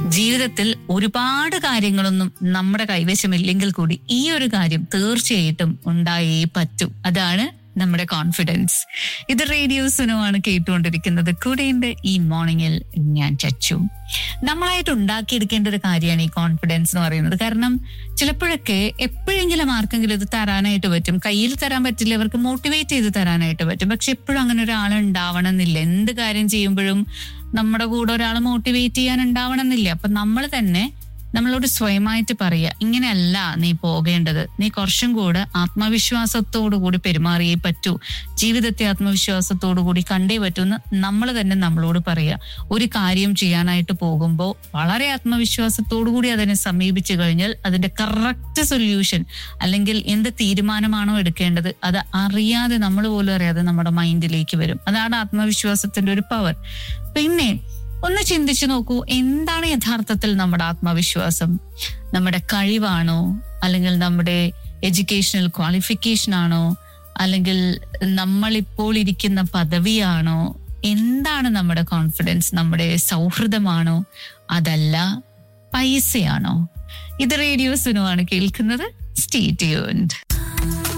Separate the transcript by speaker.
Speaker 1: ജീവിതത്തിൽ ഒരുപാട് കാര്യങ്ങളൊന്നും നമ്മുടെ കൈവശമില്ലെങ്കിൽ കൂടി ഈ ഒരു കാര്യം തീർച്ചയായിട്ടും ഉണ്ടായേ പറ്റൂ അതാണ് നമ്മുടെ കോൺഫിഡൻസ് ഇത് റേഡിയോ സുനമാണ് കേട്ടുകൊണ്ടിരിക്കുന്നത് കൂടെയുണ്ട് ഈ മോർണിംഗിൽ ഞാൻ ചച്ചു നമ്മളായിട്ട് ഉണ്ടാക്കിയെടുക്കേണ്ട ഒരു കാര്യമാണ് ഈ കോൺഫിഡൻസ് എന്ന് പറയുന്നത് കാരണം ചിലപ്പോഴൊക്കെ എപ്പോഴെങ്കിലും ആർക്കെങ്കിലും ഇത് തരാനായിട്ട് പറ്റും കയ്യിൽ തരാൻ പറ്റില്ല അവർക്ക് മോട്ടിവേറ്റ് ചെയ്ത് തരാനായിട്ട് പറ്റും പക്ഷെ എപ്പോഴും അങ്ങനെ ഒരാൾ ഉണ്ടാവണം എന്നില്ല എന്ത് കാര്യം ചെയ്യുമ്പോഴും നമ്മുടെ കൂടെ ഒരാൾ മോട്ടിവേറ്റ് ചെയ്യാൻ ഉണ്ടാവണം എന്നില്ല അപ്പൊ നമ്മൾ തന്നെ നമ്മളോട് സ്വയമായിട്ട് പറയുക ഇങ്ങനെയല്ല നീ പോകേണ്ടത് നീ കുറച്ചും കൂടെ ആത്മവിശ്വാസത്തോടു കൂടി പെരുമാറിയേ പറ്റൂ ജീവിതത്തെ ആത്മവിശ്വാസത്തോടു കൂടി കണ്ടേ പറ്റൂ എന്ന് നമ്മൾ തന്നെ നമ്മളോട് പറയുക ഒരു കാര്യം ചെയ്യാനായിട്ട് പോകുമ്പോൾ വളരെ ആത്മവിശ്വാസത്തോടു കൂടി അതിനെ സമീപിച്ചു കഴിഞ്ഞാൽ അതിന്റെ കറക്റ്റ് സൊല്യൂഷൻ അല്ലെങ്കിൽ എന്ത് തീരുമാനമാണോ എടുക്കേണ്ടത് അത് അറിയാതെ നമ്മൾ പോലും അറിയാതെ നമ്മുടെ മൈൻഡിലേക്ക് വരും അതാണ് ആത്മവിശ്വാസത്തിന്റെ ഒരു പവർ പിന്നെ ഒന്ന് ചിന്തിച്ചു നോക്കൂ എന്താണ് യഥാർത്ഥത്തിൽ നമ്മുടെ ആത്മവിശ്വാസം നമ്മുടെ കഴിവാണോ അല്ലെങ്കിൽ നമ്മുടെ എഡ്യൂക്കേഷണൽ ക്വാളിഫിക്കേഷൻ ആണോ അല്ലെങ്കിൽ നമ്മളിപ്പോൾ ഇരിക്കുന്ന പദവിയാണോ എന്താണ് നമ്മുടെ കോൺഫിഡൻസ് നമ്മുടെ സൗഹൃദമാണോ അതല്ല പൈസയാണോ ഇത് റേഡിയോ സുനുവാണ് കേൾക്കുന്നത് സ്റ്റേ ട്യൂൺഡ്